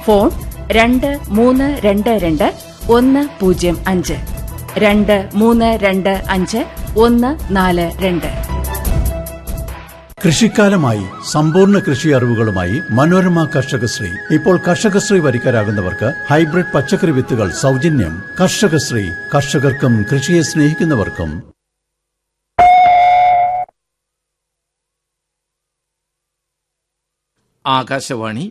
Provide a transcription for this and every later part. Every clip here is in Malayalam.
ഫോൺ രണ്ട് മൂന്ന് രണ്ട് രണ്ട് ഒന്ന് പൂജ്യം അഞ്ച് രണ്ട് മൂന്ന് രണ്ട് അഞ്ച് ഒന്ന് നാല് രണ്ട് കൃഷിക്കാലമായി സമ്പൂർണ്ണ കൃഷി അറിവുകളുമായി മനോരമ കർഷകശ്രീ ഇപ്പോൾ കർഷകശ്രീ വരിക്കാരാകുന്നവർക്ക് ഹൈബ്രിഡ് പച്ചക്കറി വിത്തുകൾ സൗജന്യം കർഷകശ്രീ കർഷകർക്കും കൃഷിയെ സ്നേഹിക്കുന്നവർക്കും ആകാശവാണി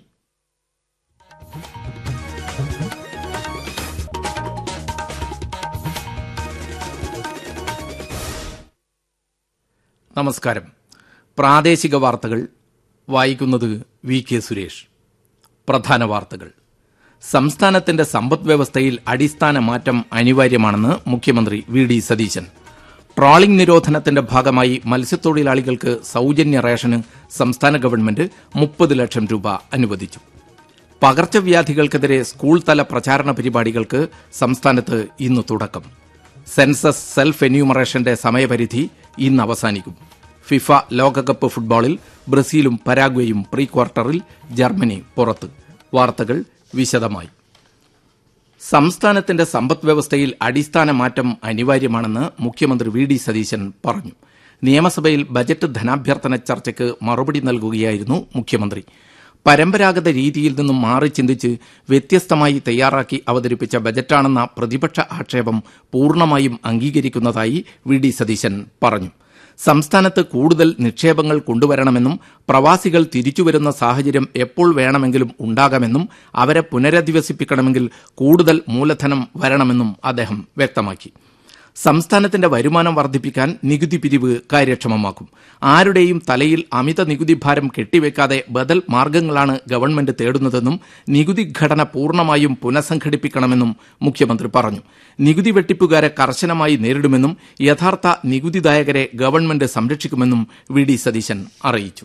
നമസ്കാരം പ്രാദേശിക വാർത്തകൾ വായിക്കുന്നത് വി കെ സുരേഷ് പ്രധാന വാർത്തകൾ സംസ്ഥാനത്തിന്റെ സമ്പദ് വ്യവസ്ഥയിൽ അടിസ്ഥാന മാറ്റം അനിവാര്യമാണെന്ന് മുഖ്യമന്ത്രി വി ഡി സതീശൻ ട്രോളിംഗ് നിരോധനത്തിന്റെ ഭാഗമായി മത്സ്യത്തൊഴിലാളികൾക്ക് സൌജന്യ റേഷന് സംസ്ഥാന ഗവൺമെന്റ് മുപ്പത് ലക്ഷം രൂപ അനുവദിച്ചു പകർച്ചവ്യാധികൾക്കെതിരെ സ്കൂൾ തല പ്രചാരണ പരിപാടികൾക്ക് സംസ്ഥാനത്ത് ഇന്ന് തുടക്കം സെൻസസ് സെൽഫ് എന്യൂമറേഷന്റെ സമയപരിധി ഇന്ന് അവസാനിക്കും ഫിഫ ലോകകപ്പ് ഫുട്ബോളിൽ ബ്രസീലും പരാഗ്വയും പ്രീ ക്വാർട്ടറിൽ ജർമ്മനി പുറത്ത് വാർത്തകൾ വിശദമായി സംസ്ഥാനത്തിന്റെ സമ്പദ് വ്യവസ്ഥയിൽ അടിസ്ഥാന മാറ്റം അനിവാര്യമാണെന്ന് മുഖ്യമന്ത്രി വി ഡി സതീശൻ പറഞ്ഞു നിയമസഭയിൽ ബജറ്റ് ധനാഭ്യർത്ഥന ചർച്ചയ്ക്ക് മറുപടി നൽകുകയായിരുന്നു മുഖ്യമന്ത്രി പരമ്പരാഗത രീതിയിൽ നിന്നും മാറി ചിന്തിച്ച് വ്യത്യസ്തമായി തയ്യാറാക്കി അവതരിപ്പിച്ച ബജറ്റാണെന്ന പ്രതിപക്ഷ ആക്ഷേപം പൂർണ്ണമായും അംഗീകരിക്കുന്നതായി വി ഡി സതീശൻ പറഞ്ഞു സംസ്ഥാനത്ത് കൂടുതൽ നിക്ഷേപങ്ങൾ കൊണ്ടുവരണമെന്നും പ്രവാസികൾ തിരിച്ചുവരുന്ന സാഹചര്യം എപ്പോൾ വേണമെങ്കിലും ഉണ്ടാകാമെന്നും അവരെ പുനരധിവസിപ്പിക്കണമെങ്കിൽ കൂടുതൽ മൂലധനം വരണമെന്നും അദ്ദേഹം വ്യക്തമാക്കി സംസ്ഥാനത്തിന്റെ വരുമാനം വർദ്ധിപ്പിക്കാൻ നികുതി പിരിവ് കാര്യക്ഷമമാക്കും ആരുടെയും തലയിൽ അമിത നികുതി ഭാരം കെട്ടിവെക്കാതെ ബദൽ മാർഗങ്ങളാണ് ഗവൺമെന്റ് തേടുന്നതെന്നും നികുതി ഘടന പൂർണ്ണമായും പുനഃസംഘടിപ്പിക്കണമെന്നും മുഖ്യമന്ത്രി പറഞ്ഞു നികുതി വെട്ടിപ്പുകാരെ കർശനമായി നേരിടുമെന്നും യഥാർത്ഥ നികുതിദായകരെ ഗവൺമെന്റ് സംരക്ഷിക്കുമെന്നും വി ഡി സതീശൻ അറിയിച്ചു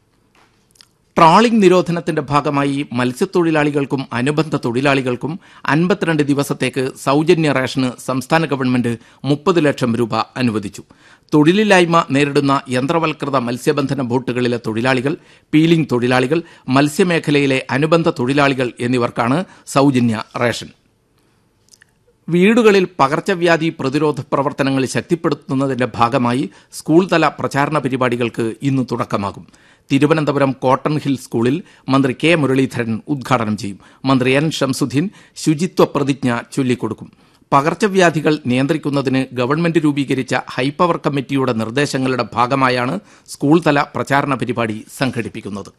ട്രോളിംഗ് നിരോധനത്തിന്റെ ഭാഗമായി മത്സ്യത്തൊഴിലാളികൾക്കും അനുബന്ധ തൊഴിലാളികൾക്കും അൻപത്തിരണ്ട് ദിവസത്തേക്ക് സൌജന്യ റേഷന് സംസ്ഥാന ഗവൺമെന്റ് മുപ്പത് ലക്ഷം രൂപ അനുവദിച്ചു തൊഴിലില്ലായ്മ നേരിടുന്ന യന്ത്രവൽകൃത മത്സ്യബന്ധന ബോട്ടുകളിലെ തൊഴിലാളികൾ പീലിംഗ് തൊഴിലാളികൾ മത്സ്യമേഖലയിലെ അനുബന്ധ തൊഴിലാളികൾ എന്നിവർക്കാണ് സൌജന്യ റേഷൻ വീടുകളിൽ പകർച്ചവ്യാധി പ്രതിരോധ പ്രവർത്തനങ്ങൾ ശക്തിപ്പെടുത്തുന്നതിന്റെ ഭാഗമായി സ്കൂൾ തല പ്രചാരണ പരിപാടികൾക്ക് ഇന്ന് തുടക്കമാകും തിരുവനന്തപുരം കോട്ടൺ ഹിൽ സ്കൂളിൽ മന്ത്രി കെ മുരളീധരൻ ഉദ്ഘാടനം ചെയ്യും മന്ത്രി എൻ ഷംസുദ്ദീൻ ശുചിത്വ പ്രതിജ്ഞ ചൊല്ലിക്കൊടുക്കും പകർച്ചവ്യാധികൾ നിയന്ത്രിക്കുന്നതിന് ഗവൺമെന്റ് രൂപീകരിച്ച ഹൈപ്പവർ കമ്മിറ്റിയുടെ നിർദ്ദേശങ്ങളുടെ ഭാഗമായാണ് സ്കൂൾ തല പ്രചാരണ പരിപാടി സംഘടിപ്പിക്കുന്നത്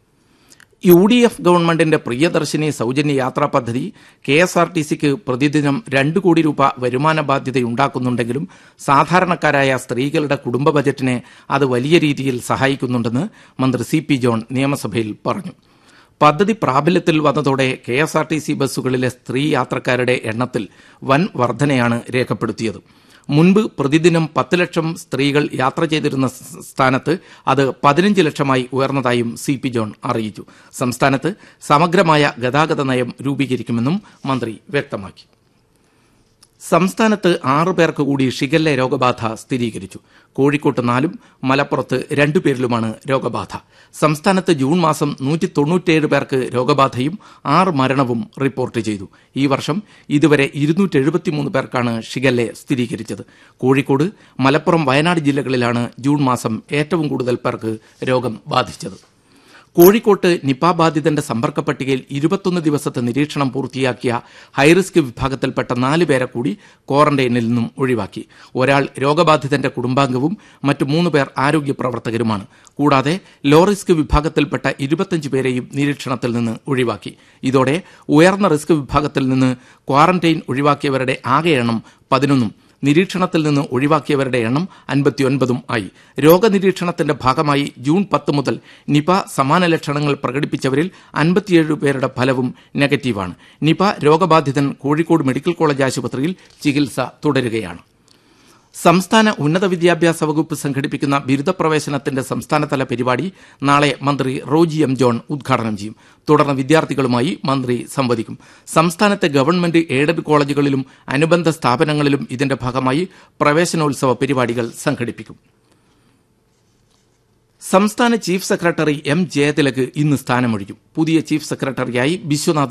യു ഡി എഫ് ഗവൺമെന്റിന്റെ പ്രിയദർശിനി സൌജന്യ യാത്രാ പദ്ധതി കെ എസ് ആർ ടി സിക്ക് പ്രതിദിനം രണ്ട് കോടി രൂപ വരുമാന ബാധ്യതയുണ്ടാക്കുന്നുണ്ടെങ്കിലും സാധാരണക്കാരായ സ്ത്രീകളുടെ കുടുംബ ബജറ്റിനെ അത് വലിയ രീതിയിൽ സഹായിക്കുന്നുണ്ടെന്ന് മന്ത്രി സി പി ജോൺ നിയമസഭയിൽ പറഞ്ഞു പദ്ധതി പ്രാബല്യത്തിൽ വന്നതോടെ K S R T C ബസ്സുകളിലെ സ്ത്രീ യാത്രക്കാരുടെ എണ്ണത്തിൽ വൻ വർധനയാണ് രേഖപ്പെടുത്തിയത് മുൻപ് പ്രതിദിനം പത്ത് ലക്ഷം സ്ത്രീകൾ യാത്ര ചെയ്തിരുന്ന സ്ഥാനത്ത് അത് പതിനഞ്ച് ലക്ഷമായി ഉയർന്നതായും സി പി ജോൺ അറിയിച്ചു സംസ്ഥാനത്ത് സമഗ്രമായ ഗതാഗത നയം രൂപീകരിക്കുമെന്നും മന്ത്രി വ്യക്തമാക്കി സംസ്ഥാനത്ത് ആറു പേർക്ക് കൂടി ഷിഗല്ല രോഗബാധ സ്ഥിരീകരിച്ചു കോഴിക്കോട്ട് നാലും മലപ്പുറത്ത് രണ്ടുപേരിലുമാണ് രോഗബാധ സംസ്ഥാനത്ത് ജൂൺ മാസം നൂറ്റി തൊണ്ണൂറ്റേഴ് പേർക്ക് രോഗബാധയും ആറ് മരണവും റിപ്പോർട്ട് ചെയ്തു ഈ വർഷം ഇതുവരെ ഇരുന്നൂറ്റി എഴുപത്തിമൂന്ന് പേർക്കാണ് ഷിഗല്ലെ സ്ഥിരീകരിച്ചത് കോഴിക്കോട് മലപ്പുറം വയനാട് ജില്ലകളിലാണ് ജൂൺ മാസം ഏറ്റവും കൂടുതൽ പേർക്ക് രോഗം ബാധിച്ചത് കോഴിക്കോട്ട് നിപ ബാധിതന്റെ സമ്പർക്ക പട്ടികയിൽ ഇരുപത്തൊന്ന് ദിവസത്തെ നിരീക്ഷണം പൂർത്തിയാക്കിയ ഹൈറിസ്ക് വിഭാഗത്തിൽപ്പെട്ട നാല് പേരെ കൂടി ക്വാറന്റൈനിൽ നിന്നും ഒഴിവാക്കി ഒരാൾ രോഗബാധിതന്റെ കുടുംബാംഗവും മറ്റു മൂന്ന് പേർ ആരോഗ്യ പ്രവർത്തകരുമാണ് കൂടാതെ ലോ റിസ്ക് വിഭാഗത്തിൽപ്പെട്ട ഇരുപത്തിയഞ്ച് പേരെയും നിരീക്ഷണത്തിൽ നിന്ന് ഒഴിവാക്കി ഇതോടെ ഉയർന്ന റിസ്ക് വിഭാഗത്തിൽ നിന്ന് ക്വാറന്റൈൻ ഒഴിവാക്കിയവരുടെ ആകെ എണ്ണം പതിനൊന്നും നിരീക്ഷണത്തിൽ നിന്ന് ഒഴിവാക്കിയവരുടെ എണ്ണം അൻപത്തിയൊൻപതും ആയി രോഗനിരീക്ഷണത്തിന്റെ ഭാഗമായി ജൂൺ പത്ത് മുതൽ നിപ സമാന ലക്ഷണങ്ങൾ പ്രകടിപ്പിച്ചവരിൽ അൻപത്തിയേഴ് പേരുടെ ഫലവും നെഗറ്റീവാണ് നിപ രോഗബാധിതൻ കോഴിക്കോട് മെഡിക്കൽ കോളേജ് ആശുപത്രിയിൽ ചികിത്സ തുടരുകയാണ് സംസ്ഥാന ഉന്നത വിദ്യാഭ്യാസ വകുപ്പ് സംഘടിപ്പിക്കുന്ന ബിരുദ പ്രവേശനത്തിന്റെ സംസ്ഥാനതല പരിപാടി നാളെ മന്ത്രി റോജി എം ജോൺ ഉദ്ഘാടനം ചെയ്യും തുടർന്ന് വിദ്യാർത്ഥികളുമായി മന്ത്രി സംവദിക്കും സംസ്ഥാനത്തെ ഗവൺമെന്റ് എയ്ഡഡ് കോളേജുകളിലും അനുബന്ധ സ്ഥാപനങ്ങളിലും ഇതിന്റെ ഭാഗമായി പ്രവേശനോത്സവ പരിപാടികൾ സംഘടിപ്പിക്കും സംസ്ഥാന ചീഫ് സെക്രട്ടറി എം ജയതിലക് ഇന്ന് സ്ഥാനമൊഴിക്കും പുതിയ ചീഫ് സെക്രട്ടറിയായി ബിശ്വനാഥ്